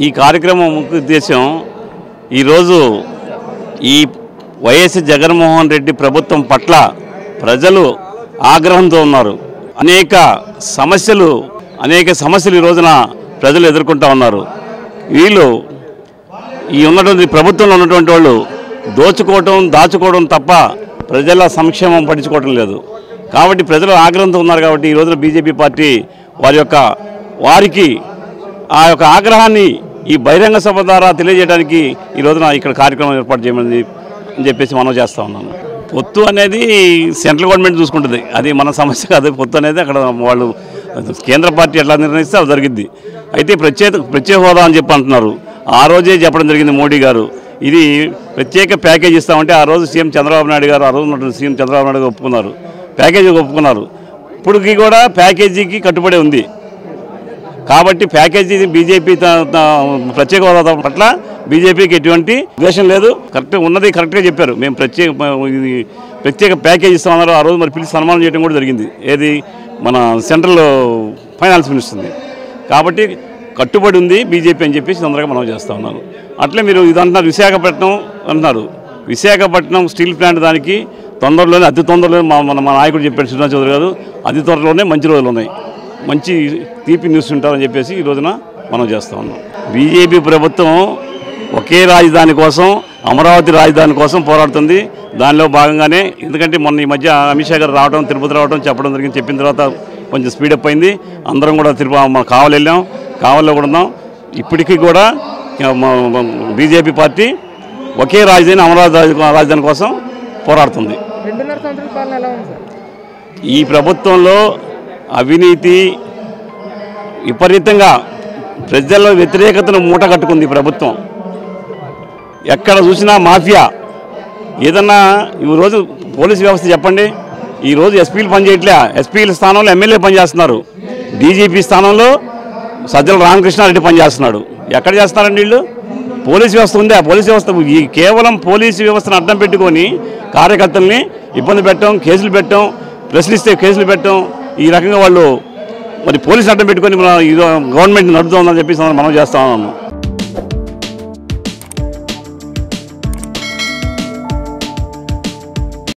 ఈ కార్యక్రమం ముఖ్య ఉద్దేశం ఈరోజు ఈ వైఎస్ జగన్మోహన్ రెడ్డి ప్రభుత్వం పట్ల ప్రజలు ఆగ్రహంతో ఉన్నారు అనేక సమస్యలు అనేక సమస్యలు ఈ రోజున ప్రజలు ఎదుర్కొంటూ ఉన్నారు వీళ్ళు ఈ ఉన్నటువంటి ప్రభుత్వంలో ఉన్నటువంటి వాళ్ళు దోచుకోవటం దాచుకోవడం తప్ప ప్రజల సంక్షేమం పట్టించుకోవటం లేదు కాబట్టి ప్రజలు ఆగ్రహంతో ఉన్నారు కాబట్టి ఈ రోజున బీజేపీ పార్టీ వారి యొక్క వారికి ఆ యొక్క ఆగ్రహాన్ని ఈ బహిరంగ సభ ద్వారా తెలియజేయడానికి ఈ రోజున ఇక్కడ కార్యక్రమం ఏర్పాటు చేయమని అని చెప్పేసి మనం చేస్తూ ఉన్నాను పొత్తు అనేది సెంట్రల్ గవర్నమెంట్ చూసుకుంటుంది అది మన సమస్య కాదు పొత్తు అనేది అక్కడ వాళ్ళు కేంద్ర పార్టీ ఎట్లా నిర్ణయిస్తే అది జరిగిద్ది అయితే ప్రత్యేక ప్రత్యేక హోదా అని చెప్పి అంటున్నారు ఆ రోజే చెప్పడం జరిగింది మోడీ గారు ఇది ప్రత్యేక ప్యాకేజ్ ఇస్తామంటే ఆ రోజు సీఎం చంద్రబాబు నాయుడు గారు ఆ రోజు ఉన్నటువంటి సీఎం చంద్రబాబు నాయుడు గారు ఒప్పుకున్నారు ప్యాకేజీ ఒప్పుకున్నారు ఇప్పటికి కూడా ప్యాకేజీకి కట్టుబడి ఉంది కాబట్టి ప్యాకేజీ బీజేపీ త- త- ప్రత్యేక హోదా పట్ల బీజేపీకి ఎటువంటి ద్వేషం లేదు కరెక్ట్ ఉన్నది కరెక్ట్గా చెప్పారు మేము ప్రత్యేక ఇది ప్రత్యేక ప్యాకేజ్ ఇస్తామన్నారు ఆ రోజు మరి పిలిచి సన్మానం చేయడం కూడా జరిగింది ఏది మన సెంట్రల్ ఫైనాన్స్ మినిస్టర్ని కాబట్టి కట్టుబడి ఉంది బీజేపీ అని చెప్పేసి తొందరగా మనం చేస్తూ ఉన్నాను అట్లే మీరు ఇది అంటున్నారు విశాఖపట్నం అంటున్నారు విశాఖపట్నం స్టీల్ ప్లాంట్ దానికి తొందరలోనే అతి తొందరలోనే మా మన మా నాయకుడు చెప్పాడు శ్రీనివాస్ చౌదరి గారు అతి త్వరలోనే మంచి రోజులు ఉన్నాయి మంచి తీపి న్యూస్ ఉంటారని చెప్పేసి ఈ రోజున మనం చేస్తూ ఉన్నాం బీజేపీ ప్రభుత్వం ఒకే రాజధాని కోసం అమరావతి రాజధాని కోసం పోరాడుతుంది దానిలో భాగంగానే ఎందుకంటే మొన్న ఈ మధ్య అమిత్ షా గారు రావడం తిరుపతి రావడం చెప్పడం జరిగింది చెప్పిన తర్వాత కొంచెం స్పీడప్ అయింది అందరం కూడా తిరుపతి మన కావలి వెళ్ళాం కావలిలో కూడా ఉన్నాం ఇప్పటికీ కూడా బీజేపీ పార్టీ ఒకే రాజధాని అమరావతి రాజ- రాజధాని కోసం పోరాడుతుంది రెండున్నర సంవత్సరాల పాలన ఎలా ఉంది సార్ ఈ ప్రభుత్వంలో అవినీతి విపరీతంగా ప్రజల వ్యతిరేకతను మూట కట్టుకుంది ఈ ప్రభుత్వం ఎక్కడ చూసినా మాఫియా ఏదన్నా ఈ రోజు పోలీస్ వ్యవస్థ చెప్పండి ఈ రోజు ఎస్పీలు పనిచేయట్లే ఎస్పీల స్థానంలో ఎమ్మెల్యే పనిచేస్తున్నారు డీజీపీ స్థానంలో సజ్జల రామకృష్ణారెడ్డి పనిచేస్తున్నాడు ఎక్కడ చేస్తున్నారండి వీళ్ళు పోలీస్ వ్యవస్థ ఉంది ఆ పోలీస్ వ్యవస్థ ఈ కేవలం పోలీసు వ్యవస్థను అడ్డం పెట్టుకొని కార్యకర్తల్ని ఇబ్బంది పెట్టడం కేసులు పెట్టడం ప్రశ్నిస్తే కేసులు పెట్టడం ఈ రకంగా వాళ్ళు మరి పోలీసు అడ్డం పెట్టుకొని మన ఈ గవర్నమెంట్ నడుపుతుందని చెప్పేసి మనం చేస్తా ఉన్నాము